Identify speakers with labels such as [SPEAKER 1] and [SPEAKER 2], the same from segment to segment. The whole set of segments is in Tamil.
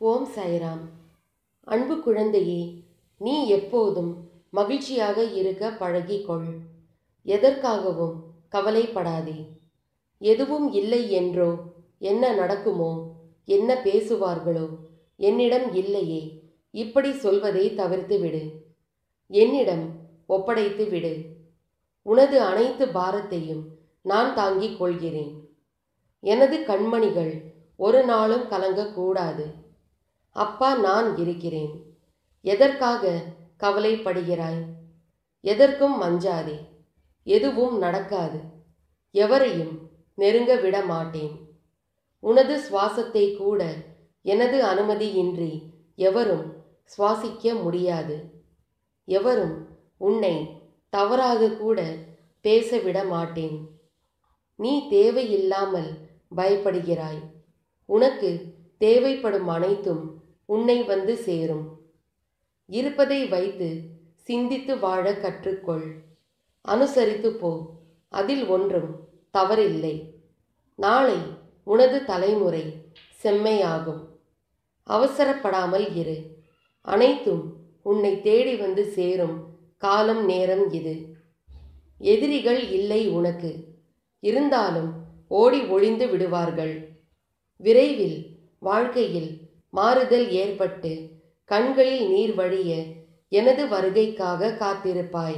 [SPEAKER 1] ஓம் சாய்ராம் அன்பு குழந்தையே நீ எப்போதும் மகிழ்ச்சியாக இருக்க பழகிக்கொள் எதற்காகவும் கவலைப்படாதே எதுவும் இல்லை என்றோ என்ன நடக்குமோ என்ன பேசுவார்களோ என்னிடம் இல்லையே இப்படி சொல்வதை தவிர்த்து விடு என்னிடம் ஒப்படைத்து விடு உனது அனைத்து பாரத்தையும் நான் தாங்கிக் கொள்கிறேன் எனது கண்மணிகள் ஒரு நாளும் கலங்கக்கூடாது அப்பா நான் இருக்கிறேன் எதற்காக கவலைப்படுகிறாய் எதற்கும் மஞ்சாதே எதுவும் நடக்காது எவரையும் நெருங்க விட மாட்டேன் உனது சுவாசத்தை கூட எனது அனுமதியின்றி எவரும் சுவாசிக்க முடியாது எவரும் உன்னை தவறாக கூட பேச விட மாட்டேன் நீ தேவையில்லாமல் பயப்படுகிறாய் உனக்கு தேவைப்படும் அனைத்தும் உன்னை வந்து சேரும் இருப்பதை வைத்து சிந்தித்து வாழ கற்றுக்கொள் அனுசரித்து போ அதில் ஒன்றும் தவறில்லை நாளை உனது தலைமுறை செம்மையாகும் அவசரப்படாமல் இரு அனைத்தும் உன்னை தேடி வந்து சேரும் காலம் நேரம் இது எதிரிகள் இல்லை உனக்கு இருந்தாலும் ஓடி ஒளிந்து விடுவார்கள் விரைவில் வாழ்க்கையில் மாறுதல் ஏற்பட்டு கண்களில் நீர் வழிய எனது வருகைக்காக காத்திருப்பாய்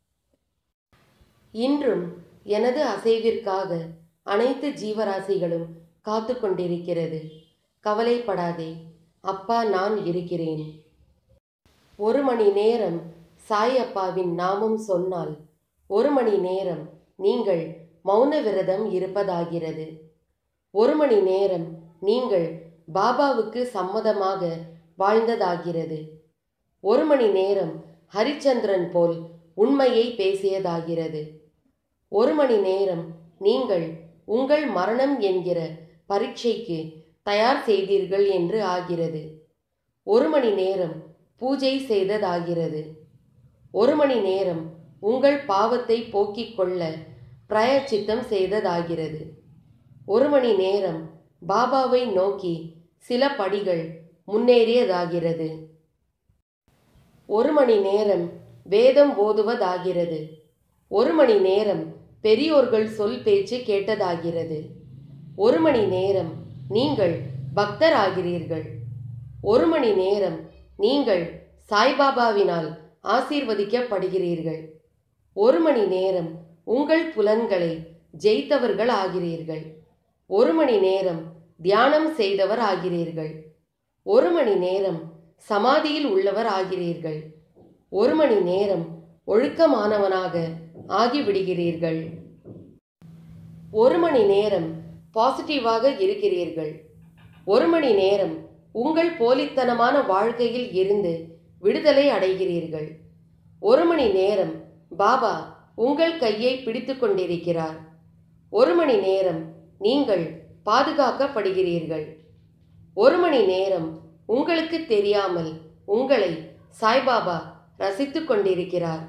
[SPEAKER 1] இன்றும் எனது அசைவிற்காக அனைத்து ஜீவராசிகளும் காத்து கொண்டிருக்கிறது கவலைப்படாதே அப்பா நான் இருக்கிறேன் ஒரு மணி நேரம் சாய் அப்பாவின் நாமம் சொன்னால் ஒரு மணி நேரம் நீங்கள் மௌன விரதம் இருப்பதாகிறது ஒரு மணி நேரம் நீங்கள் பாபாவுக்கு சம்மதமாக வாழ்ந்ததாகிறது ஒரு மணி நேரம் ஹரிச்சந்திரன் போல் உண்மையை பேசியதாகிறது ஒரு மணி நேரம் நீங்கள் உங்கள் மரணம் என்கிற பரீட்சைக்கு தயார் செய்தீர்கள் என்று ஆகிறது ஒரு மணி நேரம் பூஜை செய்ததாகிறது ஒரு மணி நேரம் உங்கள் பாவத்தை போக்கிக் கொள்ள பிராயச்சித்தம் செய்ததாகிறது ஒரு மணி நேரம் பாபாவை நோக்கி சில படிகள் முன்னேறியதாகிறது ஒரு மணி நேரம் வேதம் ஓதுவதாகிறது ஒரு மணி நேரம் பெரியோர்கள் சொல் பேச்சு கேட்டதாகிறது ஒரு மணி நேரம் நீங்கள் பக்தராகிறீர்கள் ஒரு மணி நேரம் நீங்கள் சாய்பாபாவினால் ஆசீர்வதிக்கப்படுகிறீர்கள் ஒரு மணி நேரம் உங்கள் புலன்களை ஜெயித்தவர்கள் ஆகிறீர்கள் ஒரு மணி நேரம் தியானம் செய்தவர் ஆகிறீர்கள் ஒரு மணி நேரம் சமாதியில் உள்ளவர் ஆகிறீர்கள் ஒரு மணி நேரம் ஒழுக்கமானவனாக ஆகிவிடுகிறீர்கள் ஒரு மணி நேரம் பாசிட்டிவாக இருக்கிறீர்கள் ஒரு மணி நேரம் உங்கள் போலித்தனமான வாழ்க்கையில் இருந்து விடுதலை அடைகிறீர்கள் ஒரு மணி நேரம் பாபா உங்கள் கையை பிடித்து கொண்டிருக்கிறார் ஒரு மணி நேரம் நீங்கள் பாதுகாக்கப்படுகிறீர்கள் ஒரு மணி நேரம் உங்களுக்கு தெரியாமல் உங்களை சாய்பாபா ரசித்து கொண்டிருக்கிறார்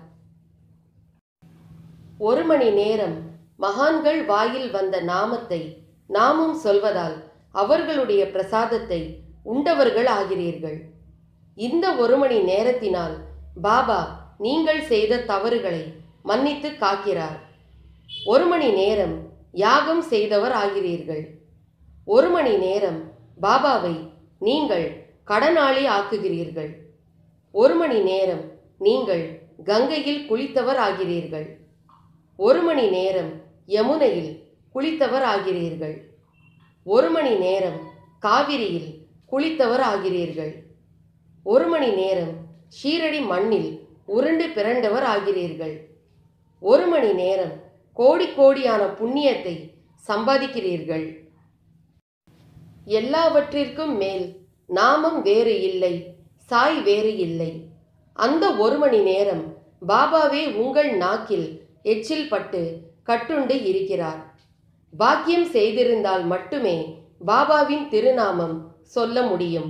[SPEAKER 1] ஒரு மணி நேரம் மகான்கள் வாயில் வந்த நாமத்தை நாமும் சொல்வதால் அவர்களுடைய பிரசாதத்தை உண்டவர்கள் ஆகிறீர்கள் இந்த ஒரு மணி நேரத்தினால் பாபா நீங்கள் செய்த தவறுகளை மன்னித்து காக்கிறார் ஒரு மணி நேரம் யாகம் செய்தவர் ஆகிறீர்கள் ஒரு மணி நேரம் பாபாவை நீங்கள் கடனாளி ஆக்குகிறீர்கள் ஒரு மணி நேரம் நீங்கள் கங்கையில் குளித்தவர் ஆகிறீர்கள் ஒரு மணி நேரம் யமுனையில் குளித்தவர் ஆகிறீர்கள் ஒரு மணி நேரம் காவிரியில் குளித்தவர் ஆகிறீர்கள் ஒரு மணி நேரம் ஷீரடி மண்ணில் உருண்டு பிறண்டவர் ஆகிறீர்கள் ஒரு மணி நேரம் கோடி கோடியான புண்ணியத்தை சம்பாதிக்கிறீர்கள் எல்லாவற்றிற்கும் மேல் நாமம் வேறு இல்லை சாய் வேறு இல்லை அந்த ஒரு மணி நேரம் பாபாவே உங்கள் நாக்கில் எச்சில் பட்டு கட்டுண்டு இருக்கிறார் பாக்கியம் செய்திருந்தால் மட்டுமே பாபாவின் திருநாமம் சொல்ல முடியும்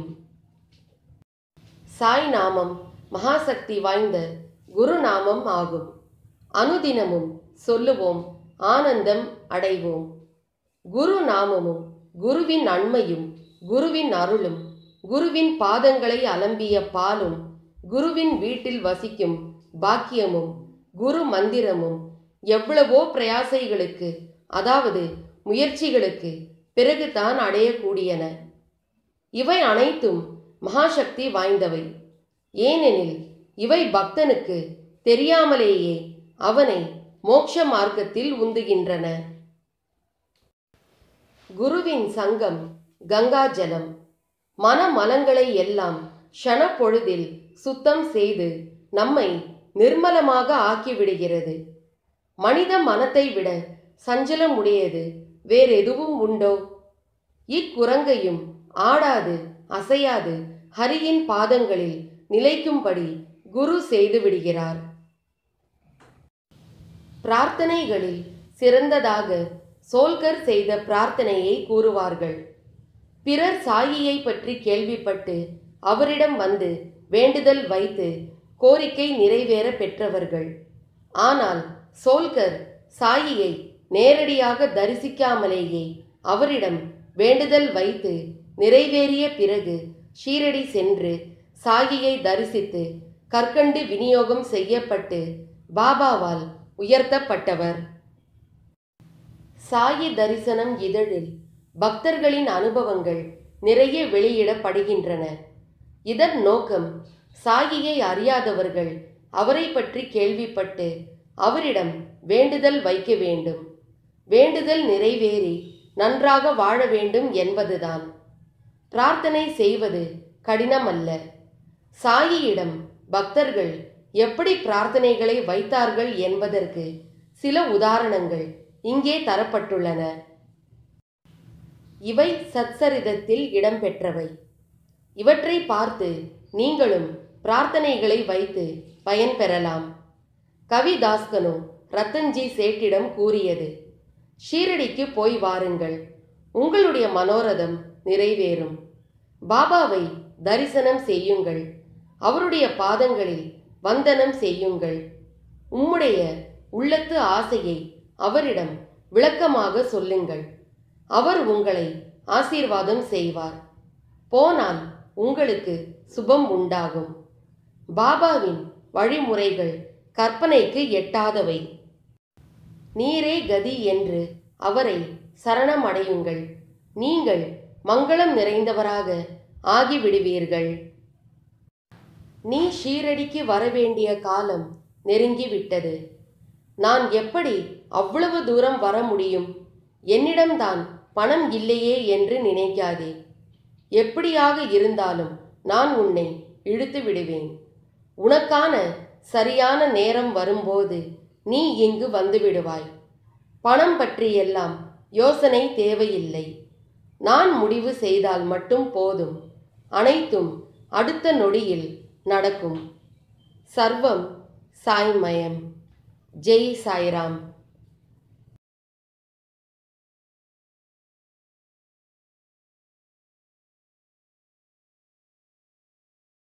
[SPEAKER 1] சாய் நாமம் மகாசக்தி வாய்ந்த குரு நாமம் ஆகும் அனுதினமும் சொல்லுவோம் ஆனந்தம் அடைவோம் குரு நாமமும் குருவின் நன்மையும் குருவின் அருளும் குருவின் பாதங்களை அலம்பிய பாலும் குருவின் வீட்டில் வசிக்கும் பாக்கியமும் குரு மந்திரமும் எவ்வளவோ பிரயாசைகளுக்கு அதாவது முயற்சிகளுக்கு பிறகுதான் அடையக்கூடியன இவை அனைத்தும் மகாசக்தி வாய்ந்தவை ஏனெனில் இவை பக்தனுக்கு தெரியாமலேயே அவனை மோட்ச மார்க்கத்தில் உந்துகின்றன குருவின் சங்கம் கங்காஜலம் மனமலங்களை எல்லாம் க்ஷணப்பொழுதில் சுத்தம் செய்து நம்மை நிர்மலமாக ஆக்கிவிடுகிறது மனித மனத்தை விட சஞ்சலம் உடையது வேறெதுவும் உண்டோ இக்குரங்கையும் ஆடாது அசையாது ஹரியின் பாதங்களில் நிலைக்கும்படி குரு செய்து விடுகிறார் பிரார்த்தனைகளில் சிறந்ததாக சோல்கர் செய்த பிரார்த்தனையை கூறுவார்கள் பிறர் சாயியை பற்றி கேள்விப்பட்டு அவரிடம் வந்து வேண்டுதல் வைத்து கோரிக்கை நிறைவேற பெற்றவர்கள் ஆனால் சோல்கர் சாயியை நேரடியாக தரிசிக்காமலேயே அவரிடம் வேண்டுதல் வைத்து நிறைவேறிய பிறகு ஷீரடி சென்று சாயியை தரிசித்து கற்கண்டு விநியோகம் செய்யப்பட்டு பாபாவால் உயர்த்தப்பட்டவர் சாயி தரிசனம் இதழில் பக்தர்களின் அனுபவங்கள் நிறைய வெளியிடப்படுகின்றன இதன் நோக்கம் சாயியை அறியாதவர்கள் அவரை பற்றி கேள்விப்பட்டு அவரிடம் வேண்டுதல் வைக்க வேண்டும் வேண்டுதல் நிறைவேறி நன்றாக வாழ வேண்டும் என்பதுதான் பிரார்த்தனை செய்வது கடினமல்ல சாயியிடம் பக்தர்கள் எப்படி பிரார்த்தனைகளை வைத்தார்கள் என்பதற்கு சில உதாரணங்கள் இங்கே தரப்பட்டுள்ளன இவை சத்சரிதத்தில் இடம்பெற்றவை இவற்றை பார்த்து நீங்களும் பிரார்த்தனைகளை வைத்து பயன் பெறலாம் கவிதாஸ்கனு ரத்தன்ஜி சேட்டிடம் கூறியது ஷீரடிக்கு போய் வாருங்கள் உங்களுடைய மனோரதம் நிறைவேறும் பாபாவை தரிசனம் செய்யுங்கள் அவருடைய பாதங்களில் வந்தனம் செய்யுங்கள் உம்முடைய உள்ளத்து ஆசையை அவரிடம் விளக்கமாக சொல்லுங்கள் அவர் உங்களை ஆசீர்வாதம் செய்வார் போனால் உங்களுக்கு சுபம் உண்டாகும் பாபாவின் வழிமுறைகள் கற்பனைக்கு எட்டாதவை நீரே கதி என்று அவரை சரணமடையுங்கள் நீங்கள் மங்களம் நிறைந்தவராக ஆகிவிடுவீர்கள் நீ ஷீரடிக்கு வரவேண்டிய காலம் நெருங்கிவிட்டது நான் எப்படி அவ்வளவு தூரம் வர முடியும் என்னிடம்தான் பணம் இல்லையே என்று நினைக்காதே எப்படியாக இருந்தாலும் நான் உன்னை இழுத்து விடுவேன் உனக்கான சரியான நேரம் வரும்போது நீ இங்கு வந்து விடுவாய் பணம் பற்றியெல்லாம் யோசனை தேவையில்லை நான் முடிவு செய்தால் மட்டும் போதும் அனைத்தும் அடுத்த நொடியில் நடக்கும் சர்வம் சாய்மயம் ஜெய் சாய்ராம்